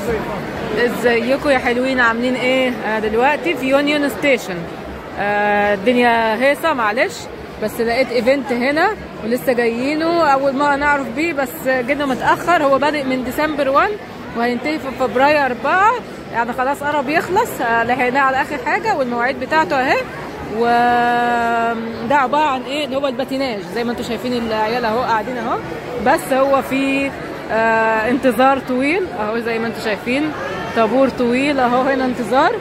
ازيكم يا حلوين عاملين ايه انا دلوقتي في يونيون ستيشن آه الدنيا هيصه معلش بس لقيت ايفنت هنا ولسه جايينه اول مره نعرف بيه بس جينا متاخر هو بادئ من ديسمبر 1 وهينتهي في فبراير 4 يعني خلاص قرب يخلص آه، لحقناه على اخر حاجه والمواعيد بتاعته اهي وده عباره عن ايه اللي هو الباتيناج زي ما انتم شايفين العيال اهو قاعدين اهو بس هو في آه انتظار طويل اهو زي ما انتم شايفين طابور طويل اهو هنا انتظار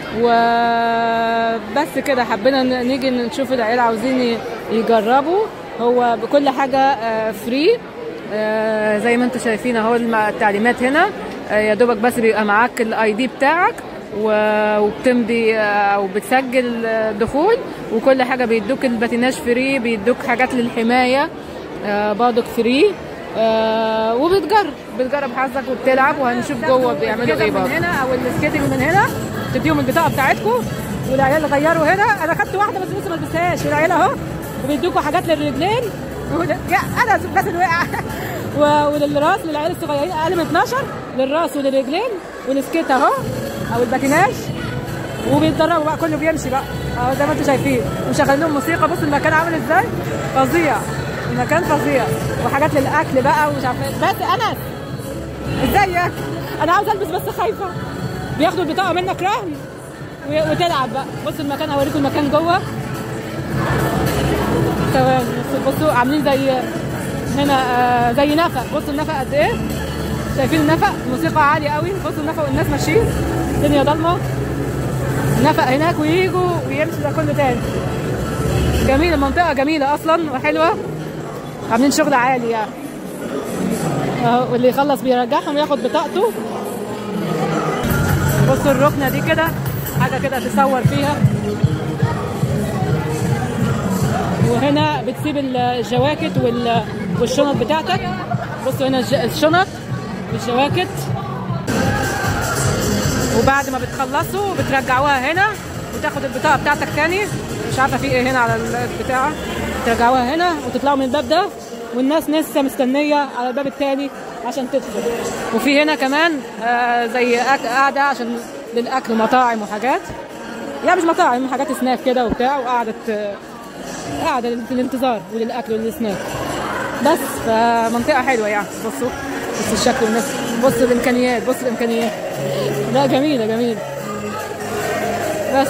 وبس كده حبينا ن- نيجي نشوف العيال عاوزين ي- يجربوا هو بكل حاجه فري زي ما انتم شايفين اهو الم- التعليمات هنا آه، يا دوبك بس بيبقى معاك الاي دي بتاعك و- وبتمضي آه، او بتسجل آه، دخول وكل حاجه بيدوك الباتيناج فري بيدوك حاجات للحمايه آه، برضك فري آه وبتجرب بتجرب حظك وبتلعب وهنشوف جوه بيعملوا ايه برضه من هنا او السكيتنج من هنا تديهم البطاقه بتاعتكم والعيال غيروا هنا انا خدت واحده بس لسه ما لبستهاش العيال اهو وبيدوكوا حاجات للرجلين وال- يا انا بس اللي وقع و- وللراس للعيال الصغيرين اقل من 12 للراس وللرجلين والسكيت اهو او الباتيناج وبيتدربوا بقى كله بيمشي بقى اهو زي ما انتم شايفين ومشغلين لهم موسيقى بص المكان عامل ازاي فظيع المكان فظيع وحاجات للاكل بقى ومش عارفه إيه. بس انس ازيك انا عاوز البس بس خايفه بياخدوا البطاقه منك رهن و- وتلعب بقى بص المكان اوريكم المكان جوه ثواني بصوا بصوا عاملين زي هنا آه زي نفق بصوا النفق قد ايه شايفين النفق موسيقى عاليه قوي بصوا النفق والناس ماشيين الدنيا ضلمه نفق هناك ويجوا ويمشي ده كله تاني جميلة المنطقة جميلة أصلا وحلوة عاملين شغل عالي يعني أهو واللي يخلص بيرجعهم وياخد بطاقته بصوا الركنة دي كده حاجة كده تصور فيها وهنا بتسيب ال- الجواكت وال- والشنط بتاعتك بصوا هنا الج- الشنط والجواكت وبعد ما بتخلصوا بترجعوها هنا وتاخد البطاقه بتاعتك تاني مش عارفه في ايه هنا على البتاعه ترجعوها هنا وتطلعوا من الباب ده والناس لسه مستنيه على الباب التاني عشان تدخل وفي هنا كمان آه زي أك- قاعده عشان للاكل مطاعم وحاجات يعني مش مطاعم حاجات سناك كده وبتاع وقعدة آه، قاعده للانتظار وللاكل وللسناك بس فمنطقه حلوه يعني بصوا بصوا الشكل والناس بصوا الامكانيات بصوا الامكانيات لا جميله جميله بس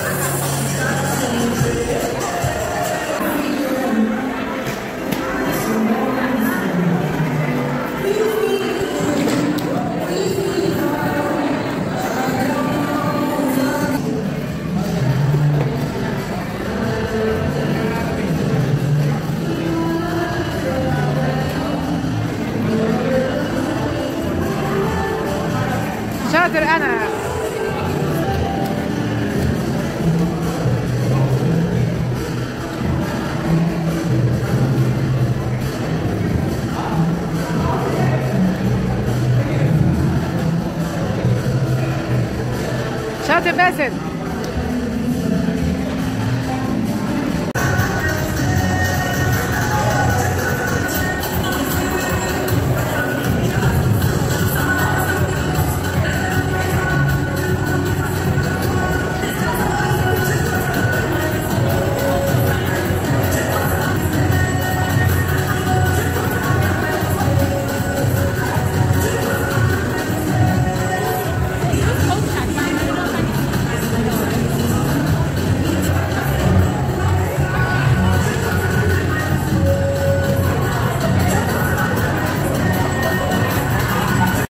شاطر انا شاطر باسل